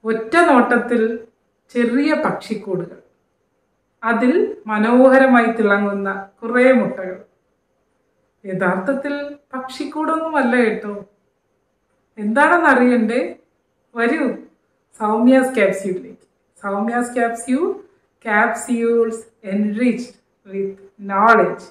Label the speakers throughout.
Speaker 1: ഒറ്റ നോട്ടത്തിൽ ചെറിയ പക്ഷിക്കൂടുകൾ അതിൽ മനോഹരമായി തിളങ്ങുന്ന കുറേ മുട്ടകൾ യഥാർത്ഥത്തിൽ പക്ഷിക്കൂടൊന്നുമല്ല കേട്ടോ എന്താണെന്ന് അറിയണ്ടേ വരൂ സൗമ്യാസ് ക്യാപ്സ്യൂളിലേക്ക് Soumya's capsule capsules enriched with knowledge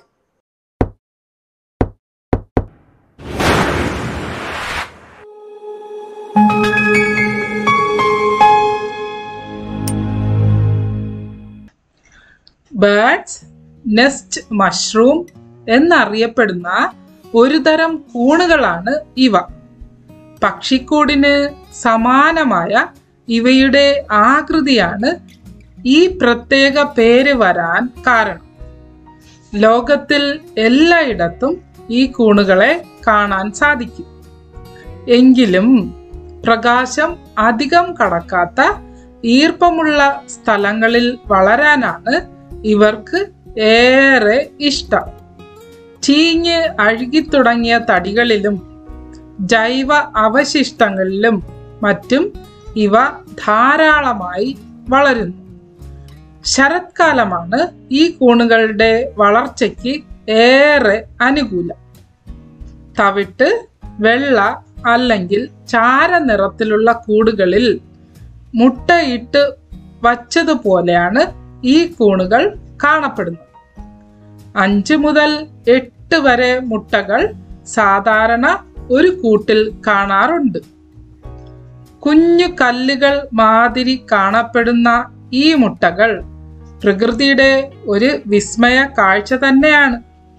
Speaker 1: bird's nest mushroom എന്നറിയപ്പെടുന്ന ഒരു തരം കൂണുകളാണ് ഇവ പക്ഷിക്കൂടിന് സമാനമായ ഇവയുടെ ആകൃതിയാണ് ഈ പ്രത്യേക പേര് വരാൻ കാരണം ലോകത്തിൽ എല്ലായിടത്തും ഈ കൂണുകളെ കാണാൻ സാധിക്കും എങ്കിലും പ്രകാശം അധികം കടക്കാത്ത ഈർപ്പമുള്ള സ്ഥലങ്ങളിൽ വളരാനാണ് ഇവർക്ക് ഏറെ ഇഷ്ടം ചീഞ്ഞ് അഴുകിത്തുടങ്ങിയ തടികളിലും ജൈവ അവശിഷ്ടങ്ങളിലും മറ്റും ഇവ ധാരാളമായി വളരുന്നു ശരത്കാലമാണ് ഈ കൂണുകളുടെ വളർച്ചയ്ക്ക് ഏറെ അനുകൂലം തവിട്ട് വെള്ള അല്ലെങ്കിൽ ചാര നിറത്തിലുള്ള കൂടുകളിൽ മുട്ടയിട്ട് വച്ചതുപോലെയാണ് ഈ കൂണുകൾ കാണപ്പെടുന്നത് അഞ്ച് മുതൽ എട്ട് വരെ മുട്ടകൾ സാധാരണ ഒരു കൂട്ടിൽ കാണാറുണ്ട് കുഞ്ഞു കല്ലുകൾ മാതിരി കാണപ്പെടുന്ന ഈ മുട്ടകൾ പ്രകൃതിയുടെ ഒരു വിസ്മയ കാഴ്ച തന്നെയാണ്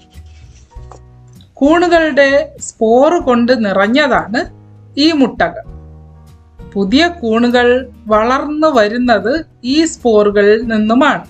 Speaker 1: കൂണുകളുടെ സ്പോറ് കൊണ്ട് നിറഞ്ഞതാണ് ഈ മുട്ടകൾ പുതിയ കൂണുകൾ വളർന്നു വരുന്നത് ഈ സ്പോറുകളിൽ നിന്നുമാണ്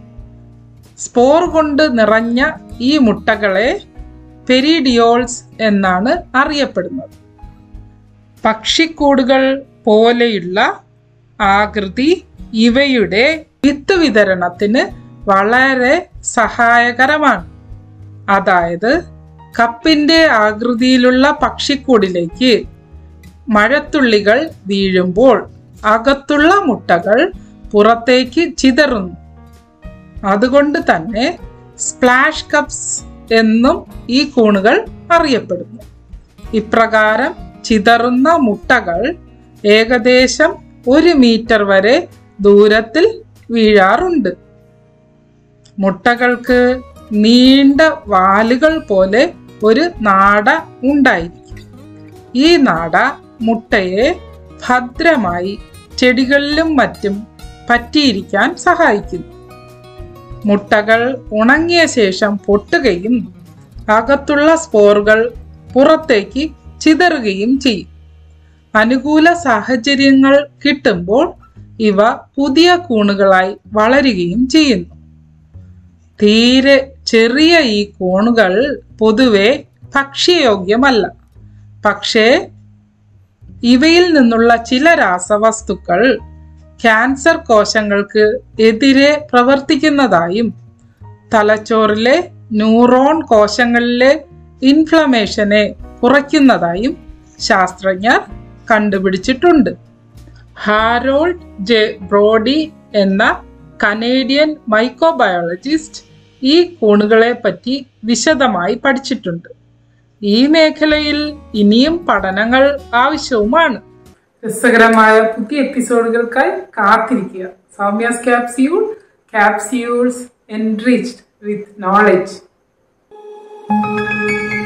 Speaker 1: സ്പോർ കൊണ്ട് നിറഞ്ഞ ഈ മുട്ടകളെ പെരിഡിയോൾസ് എന്നാണ് അറിയപ്പെടുന്നത് പക്ഷിക്കൂടുകൾ പോലെയുള്ള ആകൃതി ഇവയുടെ വിത്ത് വിതരണത്തിന് വളരെ സഹായകരമാണ് അതായത് കപ്പിന്റെ ആകൃതിയിലുള്ള പക്ഷിക്കൂടിലേക്ക് മഴത്തുള്ളികൾ വീഴുമ്പോൾ അകത്തുള്ള മുട്ടകൾ പുറത്തേക്ക് ചിതറുന്നു അതുകൊണ്ട് തന്നെ സ്പ്ലാഷ് കപ്സ് എന്നും ഈ കൂണുകൾ അറിയപ്പെടുന്നു ഇപ്രകാരം ചിതറുന്ന മുട്ടകൾ ഏകദേശം ഒരു മീറ്റർ വരെ ദൂരത്തിൽ വീഴാറുണ്ട് മുട്ടകൾക്ക് നീണ്ട വാലുകൾ പോലെ ഒരു നാട ഉണ്ടായിരിക്കും ഈ നാട മുട്ടയെ ഭദ്രമായി ചെടികളിലും മറ്റും പറ്റിയിരിക്കാൻ സഹായിക്കുന്നു മുട്ടകൾ ഉണങ്ങിയ ശേഷം പൊട്ടുകയും അകത്തുള്ള സ്പോറുകൾ പുറത്തേക്ക് ചിതറുകയും ചെയ്യും അനുകൂല സാഹചര്യങ്ങൾ കിട്ടുമ്പോൾ ഇവ പുതിയ കൂണുകളായി വളരുകയും ചെയ്യുന്നു തീരെ ചെറിയ ഈ കൂണുകൾ പൊതുവെ ഭക്ഷ്യയോഗ്യമല്ല പക്ഷേ ഇവയിൽ നിന്നുള്ള ചില രാസവസ്തുക്കൾ ക്യാൻസർ കോശങ്ങൾക്ക് എതിരെ പ്രവർത്തിക്കുന്നതായും തലച്ചോറിലെ ന്യൂറോൺ കോശങ്ങളിലെ ഇൻഫ്ലമേഷനെ കുറയ്ക്കുന്നതായും ശാസ്ത്രജ്ഞർ കണ്ടുപിടിച്ചിട്ടുണ്ട് ഹാരോൾഡ് ജെ ബ്രോഡി എന്ന കനേഡിയൻ മൈക്രോബയോളജിസ്റ്റ് ഈ കൂണുകളെ പറ്റി വിശദമായി പഠിച്ചിട്ടുണ്ട് ഈ മേഖലയിൽ ഇനിയും പഠനങ്ങൾ ആവശ്യവുമാണ് രസകരമായ പുതിയ എപ്പിസോഡുകൾക്കായി കാത്തിരിക്കുക Soumya's capsule capsules enriched with knowledge